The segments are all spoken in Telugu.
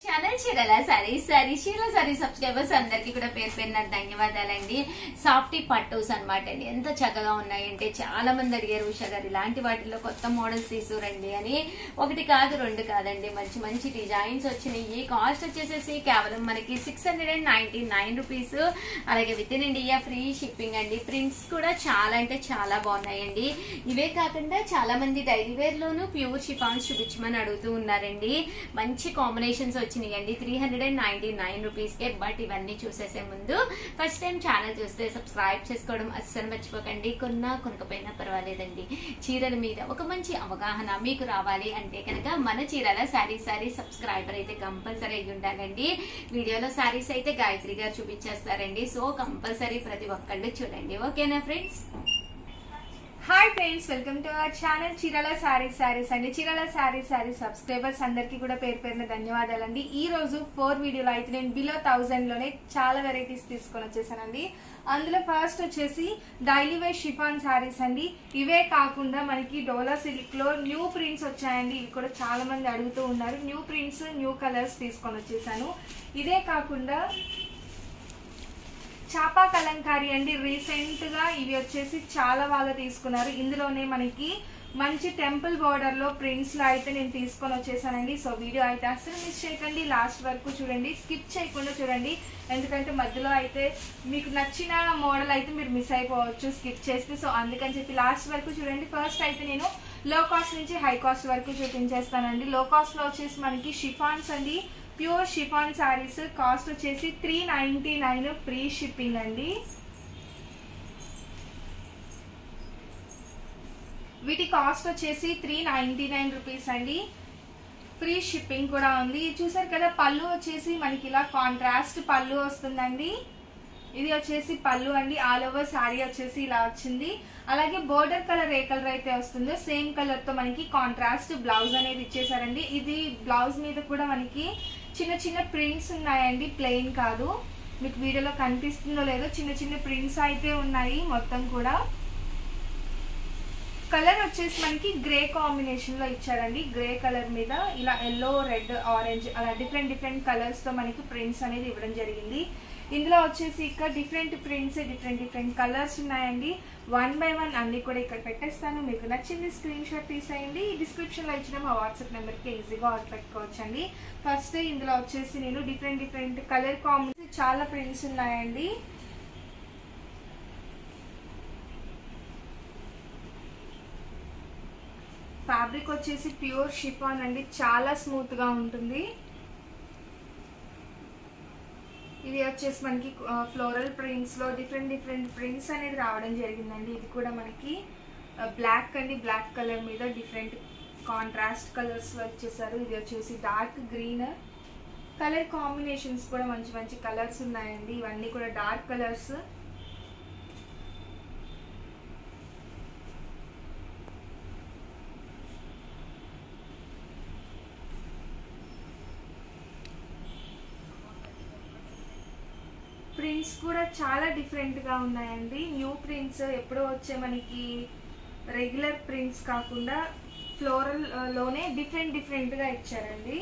channel Chirala sari sorry Chirala sari subscribers అందరికి కూడా పేరు పేరున ధన్యవాదాలండి సాఫ్టీ పట్టోస్ అన్నమాట అండి ఎంత చక్కగా ఉన్నాయంటే చాలా మంది అడిగారు ఉషా గారు ఇలాంటి వాటిలో కొత్త మోడల్స్ తీసుకురండి అని ఒకటి కాదు రెండు కాదండి మంచి మంచి డిజైన్స్ వచ్చినాయి కాస్ట్ వచ్చేసేసి కేవలం మనకి six hundred and ninety nine rupees అలాగే with in India free shipping అండి ప్రింట్స్ కూడా చాలా అంటే చాలా బాగున్నాయండి ఇవే కాకుండా చాలా మంది డైలీ వేర్ లోను ప్యూర్ షిఫాన్స్ చూపించమని అడుగుతూ ఉన్నారండి మంచి కాంబినేషన్స్ వచ్చినాయండి three hundred and ninety nine rupees కే బట్ ఇవన్నీ చూసేసే ముందు ఫస్ట్ టైం ఛానల్ చూస్తే సబ్స్క్రైబ్ చేసుకోవడం అస్సలు మర్చిపోకండి కొన్నా కొనకపోయినా పర్వాలేదండి చీరల మీద ఒక మంచి అవగాహన మీకు రావాలి అంటే కనుక మన చీరల శారీ శారీ సబ్స్క్రైబర్ అయితే కంపల్సరీ అయి ఉండాలండి వీడియోలో శారీస్ అయితే గాయత్రి గారు చూపించేస్తారండి సో కంపల్సరీ ప్రతి ఒక్కళ్ళు చూడండి ఓకేనా friends hi friends welcome to our channel Chirala saris saris అండి చీరాల సారీస్ సారీస్ సబ్స్క్రైబర్స్ అందరికీ కూడా పేరు పేరున ధన్యవాదాలండి ఈ రోజు ఫోర్ వీడియోలో అయితే నేను బిలో థౌజండ్ లోనే చాలా వెరైటీస్ తీసుకొని వచ్చేసానండి అందులో ఫస్ట్ వచ్చేసి డైలీ వేర్ షిఫాన్ సారీస్ అండి ఇవే కాకుండా మనకి డోలా సిల్క్ లో న్యూ ప్రింట్స్ వచ్చాయండి ఇవి కూడా చాలా మంది అడుగుతూ ఉన్నారు న్యూ ప్రింట్స్ న్యూ కలర్స్ తీసుకొని వచ్చేసాను ఇదే కాకుండా చాపా కలంకారీ అండి రీసెంట్ గా ఇవి వచ్చేసి చాలా వాళ్ళు తీసుకున్నారు ఇందులోనే మనకి మంచి టెంపుల్ బోర్డర్ లో ప్రింట్స్ లో అయితే నేను తీసుకొని వచ్చేసానండి సో వీడియో అయితే అస్సలు మిస్ చేయకండి లాస్ట్ వరకు చూడండి స్కిప్ చేయకుండా చూడండి ఎందుకంటే మధ్యలో అయితే మీకు నచ్చిన మోడల్ అయితే మీరు మిస్ అయిపోవచ్చు స్కిప్ చేస్తే సో అందుకని చెప్పి లాస్ట్ వరకు చూడండి ఫస్ట్ అయితే నేను లో కాస్ట్ నుంచి హై కాస్ట్ వరకు చూపించేస్తానండి లో కాస్ట్ లో వచ్చేసి మనకి షిఫాన్స్ అండి ప్యూర్ షిఫాన్ శారీస్ కాస్ట్ వచ్చేసి three ninety nine free shipping అండి వీటి కాస్ట్ వచ్చేసి త్రీ నైన్టీ నైన్ రూపీస్ అండి ఫ్రీ షిప్పింగ్ కూడా ఉంది చూసారు కదా పళ్ళు వచ్చేసి మనకి ఇలా కాంట్రాస్ట్ పళ్ళు వస్తుందండి ఇది వచ్చేసి పళ్ళు అండి ఆల్ ఓవర్ శారీ వచ్చేసి ఇలా వచ్చింది అలాగే బోర్డర్ కలర్ ఏ కలర్ అయితే వస్తుందో సేమ్ కలర్ తో మనకి కాంట్రాస్ట్ బ్లౌజ్ అనేది ఇచ్చేసారండి ఇది బ్లౌజ్ మీద కూడా మనకి చిన్న చిన్న ప్రింట్స్ ఉన్నాయండి ప్లెయిన్ కాదు మీకు వీడియోలో కనిపిస్తుందో లేదో చిన్న చిన్న ప్రింట్స్ అయితే ఉన్నాయి మొత్తం కూడా కలర్ వచ్చేసి మనకి గ్రే కాంబినేషన్ లో ఇచ్చారండి గ్రే కలర్ మీద ఇలా ఎల్లో రెడ్ ఆరెంజ్ అలా డిఫరెంట్ డిఫరెంట్ కలర్స్ తో మనకి ప్రింట్స్ అనేది ఇవ్వడం జరిగింది ఇందులో వచ్చేసి ఇక్కడ different prints different different colours ఉన్నాయండి వన్ బై వన్ అన్ని కూడా ఇక్కడ పెట్టేస్తాను మీకు నచ్చింది స్క్రీన్ షాట్ తీసేయండి డిస్క్రిప్షన్ లో ఇచ్చిన మా వాట్సాప్ నెంబర్ కి ఈజీగా ఆర్డర్ పెట్టుకోవచ్చు అండి ఫస్ట్ ఇందులో వచ్చేసి నేను డిఫరెంట్ డిఫరెంట్ కలర్ కాంబినేషన్ చాలా ప్రింట్స్ ఉన్నాయండి ఫ్యాబ్రిక్ వచ్చేసి ప్యూర్ షిఫాన్ అండి చాలా స్మూత్ గా ఉంటుంది ఇది వచ్చేసి మనకి ఫ్లోరల్ ప్రింట్స్ లో డిఫరెంట్ డిఫరెంట్ ప్రింట్స్ అనేది రావడం జరిగిందండి ఇది కూడా మనకి బ్లాక్ అండి బ్లాక్ కలర్ మీద డిఫరెంట్ కాంట్రాస్ట్ కలర్స్ లో వచ్చేసారు ఇది వచ్చేసి డార్క్ గ్రీన్ కలర్ కాంబినేషన్స్ కూడా మంచి మంచి కలర్స్ ఉన్నాయండి ఇవన్నీ కూడా డార్క్ కలర్స్ ప్రింట్స్ కూడా చాలా డిఫరెంట్ గా ఉన్నాయండి న్యూ ప్రింట్స్ ఎప్పుడో వచ్చే మనకి రెగ్యులర్ ప్రింట్స్ కాకుండా ఫ్లోరల్ లోనే డిఫరెంట్ డిఫరెంట్ గా ఇచ్చారండి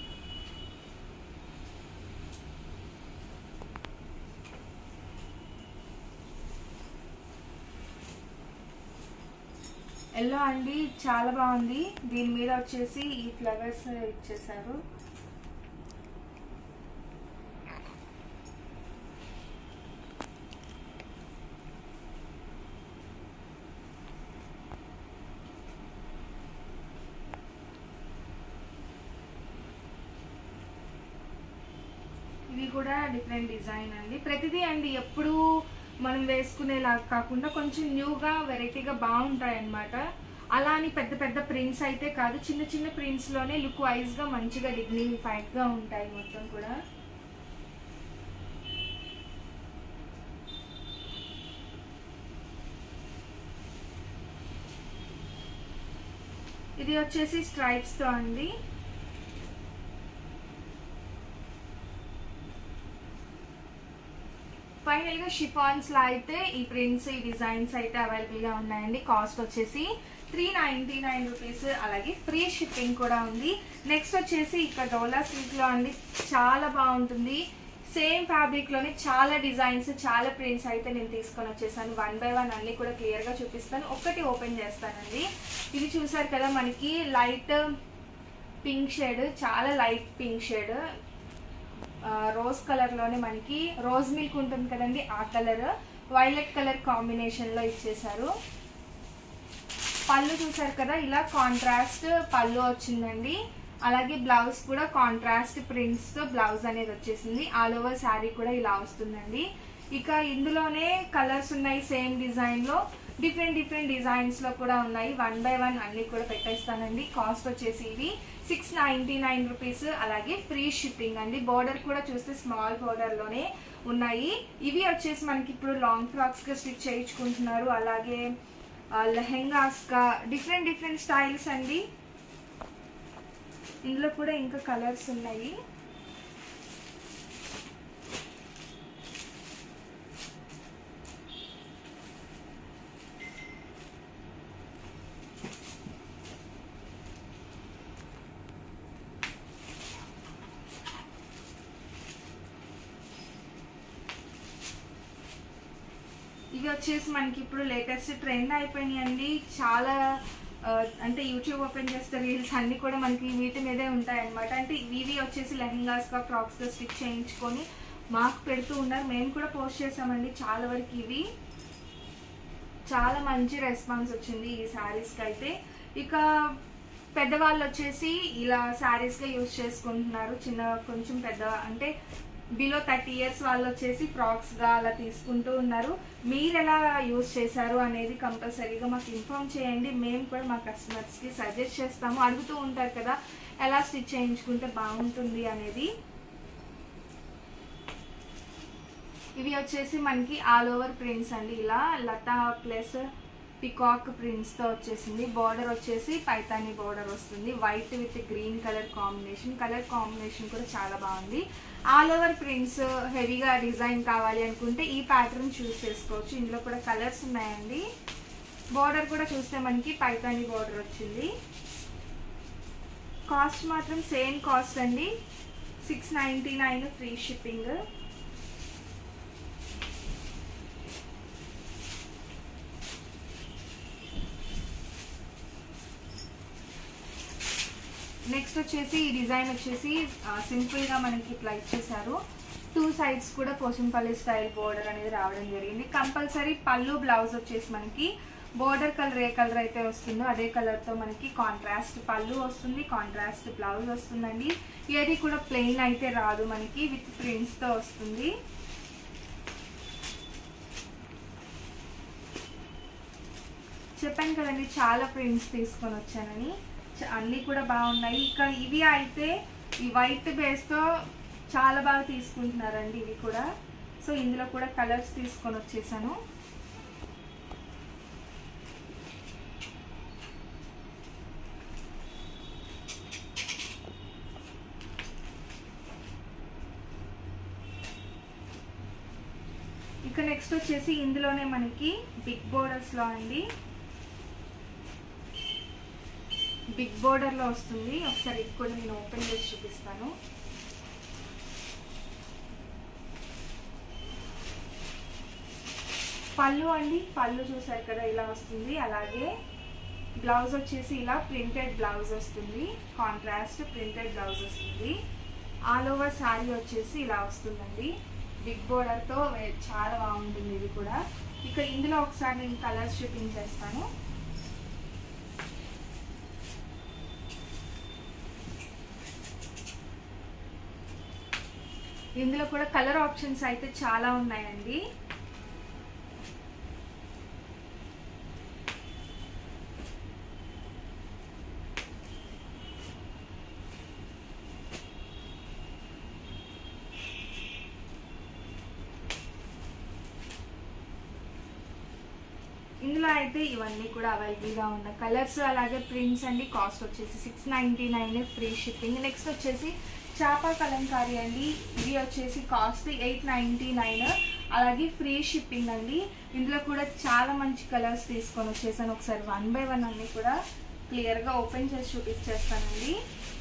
ఎల్లో అండి చాలా బాగుంది దీని మీద వచ్చేసి ఈ ఫ్లవర్స్ ఇచ్చేసారు ఇవి కూడా డిఫరెంట్ డిజైన్ అండి ప్రతిదీ అండి ఎప్పుడు మనం వేసుకునేలా కాకుండా కొంచెం న్యూగా వెరైటీగా బాగుంటాయి అన్నమాట అలా అని పెద్ద పెద్ద ప్రింట్స్ అయితే కాదు చిన్న చిన్న ప్రింట్స్ లోనే లుక్ వైజ్ గా మంచిగా డిగ్నిఫైడ్ గా ఉంటాయి మొత్తం కూడా ఇది వచ్చేసి స్ట్రైప్స్ తో అండి ఫైనల్ గా షిఫాన్స్ లో అయితే ఈ ప్రింట్స్ ఈ డిజైన్స్ అయితే అవైలబుల్ గా ఉన్నాయండి కాస్ట్ వచ్చేసి త్రీ నైంటీ నైన్ రూపీస్ అలాగే ఫ్రీ షిప్పింగ్ కూడా ఉంది నెక్స్ట్ వచ్చేసి ఇక్కడ డోలా సిల్క్ లో అండి చాలా బాగుంటుంది సేమ్ ఫ్యాబ్రిక్ లోనే చాలా డిజైన్స్ చాలా ప్రింట్స్ అయితే నేను తీసుకొని వచ్చేసాను వన్ బై వన్ అన్ని కూడా క్లియర్ గా చూపిస్తాను ఒక్కటి ఓపెన్ చేస్తానండి ఇది చూసారు కదా మనకి లైట్ పింక్ షేడ్ చాలా light pink shade rose colour లోనే మనకి రోజ్ మిల్క్ ఉంటుంది కదండి ఆ కలర్ వైలెట్ కలర్ కాంబినేషన్ లో ఇచ్చేసారు పళ్ళు చూసారు కదా ఇలా కాంట్రాస్ట్ పళ్ళు వచ్చిందండి అలాగే బ్లౌజ్ కూడా కాంట్రాస్ట్ ప్రింట్స్ తో బ్లౌజ్ అనేది వచ్చేసింది ఆల్ ఓవర్ శారీ కూడా ఇలా వస్తుందండి ఇక ఇందులోనే కలర్స్ ఉన్నాయి సేమ్ డిజైన్ లో డిఫరెంట్ డిఫరెంట్ డిజైన్స్ లో కూడా ఉన్నాయి వన్ బై వన్ అన్ని కూడా పెట్టేస్తానండి కాస్ట్ వచ్చేసి ఇవి సిక్స్ నైన్టీ నైన్ రూపీస్ అలాగే ఫ్రీ షిప్పింగ్ అండి బోర్డర్ కూడా చూస్తే స్మాల్ బోర్డర్ లోనే ఉన్నాయి ఇవి వచ్చేసి మనకి ఇప్పుడు లాంగ్ ఫ్రాక్స్ గా స్టిచ్ చేయించుకుంటున్నారు అలాగే లెహెంగాస్ గా డిఫరెంట్ డిఫరెంట్ స్టైల్స్ అండి ఇందులో కూడా ఇంకా కలర్స్ ఉన్నాయి ఇవి వచ్చేసి మనకి ఇప్పుడు లేటెస్ట్ ట్రెండ్ అయిపోయినాయండి చాలా ఆ, అంటే యూట్యూబ్ ఓపెన్ చేస్తే రీల్స్ అన్ని కూడా మనకి వీటి మీదే ఉంటాయి అనమాట అంటే ఇవి వచ్చేసి లెహంగాస్ గా ఫ్రాక్స్ గా స్టిచ్ చేయించుకొని మాకు పెడుతూ ఉన్నారు మేము కూడా పోస్ట్ చేసామండి చాలా వరకు ఇవి చాలా మంచి రెస్పాన్స్ వచ్చింది ఈ శారీస్ కి అయితే ఇక పెద్దవాళ్ళు వచ్చేసి ఇలా శారీస్ గా యూజ్ చేసుకుంటున్నారు చిన్న కొంచెం పెద్ద అంటే బిలో థర్టీ ఇయర్స్ వాళ్ళు వచ్చేసి ఫ్రాక్స్ గా అలా తీసుకుంటూ ఉన్నారు మీరు ఎలా యూజ్ చేశారు అనేది కంపల్సరీగా మాకు ఇన్ఫార్మ్ చేయండి మేము కూడా మా కస్టమర్స్ కి సజెస్ట్ చేస్తాము అడుగుతూ ఉంటారు కదా ఎలా స్టిచ్ చేయించుకుంటే బాగుంటుంది అనేది ఇవి వచ్చేసి మనకి ఆల్ ఓవర్ ప్రింట్స్ అండి ఇలా లతా ప్లస్ పికాక్ ప్రింట్స్ తో వచ్చేసింది బార్డర్ వచ్చేసి పైతాని బార్డర్ వస్తుంది white with green colour combination colour combination కూడా చాలా బాగుంది ఆల్ ఓవర్ ప్రింట్స్ హెవీగా డిజైన్ కావాలి అనుకుంటే ఈ ప్యాటర్న్ చూస్ చేసుకోవచ్చు ఇందులో కూడా కలర్స్ ఉన్నాయండి బార్డర్ కూడా చూస్తే మనకి పైతాని బార్డర్ వచ్చింది కాస్ట్ మాత్రం సేమ్ కాస్ట్ అండి six ninety nine free shipping next వచ్చేసి ఈ డిజైన్ వచ్చేసి సింపుల్ గా మనకి ఇట్లా ఇచ్చేసారు టూ సైడ్స్ కూడా పోచంపల్లి స్టైల్ బోర్డర్ అనేది రావడం జరిగింది కంపల్సరీ పళ్ళు బ్లౌజ్ వచ్చేసి మనకి బోర్డర్ కలర్ ఏ కలర్ అయితే వస్తుందో అదే కలర్ తో మనకి కాంట్రాస్ట్ పళ్ళు వస్తుంది కాంట్రాస్ట్ బ్లౌజ్ వస్తుందండి ఏది కూడా ప్లెయిన్ అయితే రాదు మనకి విత్ ప్రింట్స్ తో వస్తుంది చెప్పాను కదండి చాలా ప్రింట్స్ తీసుకొని వచ్చానని చ- అన్నీ కూడా బాగున్నాయి ఇక ఇవి అయితే ఈ వైట్ బేస్తో చాలా బాగా తీసుకుంటున్నారండి ఇవి కూడా సో ఇందులో కూడా కలర్స్ తీసుకొని వచ్చేసాను ఇక నెక్స్ట్ వచ్చేసి ఇందులోనే మనకి బిగ్ బోర్డర్స్ లో అండి బిగ్ బోర్డర్ లో వస్తుంది ఒకసారి ఇది కూడా నేను ఓపెన్ చేసి చూపిస్తాను పళ్ళు అండి పళ్ళు చూసారు కదా ఇలా వస్తుంది అలాగే బ్లౌజ్ వచ్చేసి ఇలా ప్రింటెడ్ బ్లౌజ్ వస్తుంది కాంట్రాస్ట్ ప్రింటెడ్ బ్లౌజ్ వస్తుంది ఆల్ ఓవర్ శారీ వచ్చేసి ఇలా వస్తుందండి బిగ్ బోర్డర్తో చాలా బాగుంటుంది ఇది కూడా ఇక ఇందులో ఒకసారి నేను కలర్స్ చూపించేస్తాను ఇందులో కూడా కలర్ ఆప్షన్స్ అయితే చాలా ఉన్నాయండి ఇందులో అయితే ఇవన్నీ కూడా అవైలబుల్ గా ఉన్న కలర్స్ అలాగే ప్రింట్స్ అండి కాస్ట్ వచ్చేసి six ninety nine free shipping next వచ్చేసి చేప కలంకారీ అండి ఇది వచ్చేసి కాస్ట్ ఎయిట్ నైన్టీ నైన్ అలాగే ఫ్రీ షిప్పింగ్ అండి ఇందులో కూడా చాలా మంచి కలర్స్ తీసుకొని వచ్చేసాను ఒకసారి వన్ బై వన్ అన్ని కూడా క్లియర్గా ఓపెన్ చేసి చూపించేస్తానండి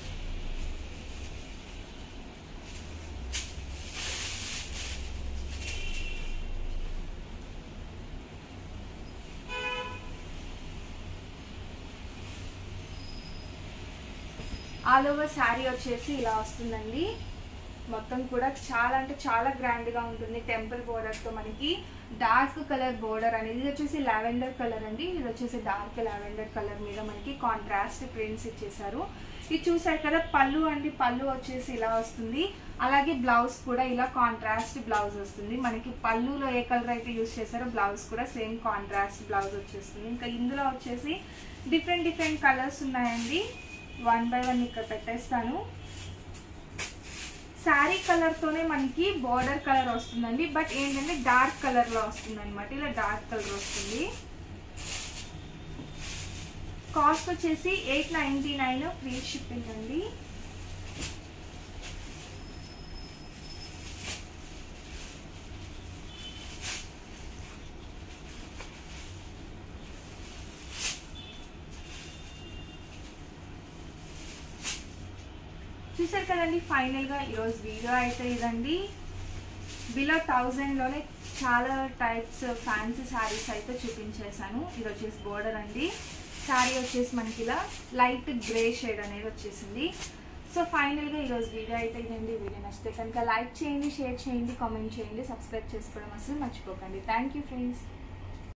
ఆల్ ఓవర్ శారీ వచ్చేసి ఇలా వస్తుందండి మొత్తం కూడా చాలా అంటే చాలా గ్రాండ్ గా ఉంటుంది టెంపుల్ బోర్డర్ తో మనకి డార్క్ కలర్ బోర్డర్ అనేది ఇది వచ్చేసి లావెండర్ కలర్ అండి ఇది వచ్చేసి డార్క్ లావెండర్ కలర్ మీద మనకి కాంట్రాస్ట్ ప్రింట్స్ ఇచ్చేసారు ఇది చూసారు కదా పళ్ళు అండి పళ్ళు వచ్చేసి ఇలా వస్తుంది అలాగే బ్లౌజ్ కూడా ఇలా కాంట్రాస్ట్ బ్లౌజ్ వస్తుంది మనకి పళ్ళులో ఏ కలర్ అయితే యూస్ చేశారో బ్లౌజ్ కూడా సేమ్ కాంట్రాస్ట్ బ్లౌజ్ వచ్చేస్తుంది ఇంకా ఇందులో వచ్చేసి డిఫరెంట్ డిఫరెంట్ కలర్స్ ఉన్నాయండి వన్ బై వన్ ఇక్కడ పెట్టేస్తాను శారీ కలర్ తోనే మనకి బార్డర్ కలర్ వస్తుందండి బట్ ఏంటంటే డార్క్ కలర్ లో వస్తుంది అనమాట ఇలా డార్క్ కలర్ వస్తుంది కాస్ట్ వచ్చేసి eight ninety nine free shipping అండి చూసారు కదండి ఫైనల్గా ఈరోజు వీడియో అయితే ఇదండి బిలో థౌజండ్లోనే చాలా టైప్స్ ఫ్యాన్సీ శారీస్ అయితే చూపించేశాను ఇది వచ్చేసి బోర్డర్ అండి శారీ వచ్చేసి మనకి ఇలా లైట్ గ్రే షేడ్ అనేది వచ్చేసింది సో ఫైనల్గా ఈరోజు వీడియో అయితే ఇదండి వీడియో నచ్చితే కనుక లైక్ చేయండి షేర్ చేయండి కామెంట్ చేయండి సబ్స్క్రైబ్ చేసుకోవడం అసలు మర్చిపోకండి థ్యాంక్ యూ ఫ్రెండ్స్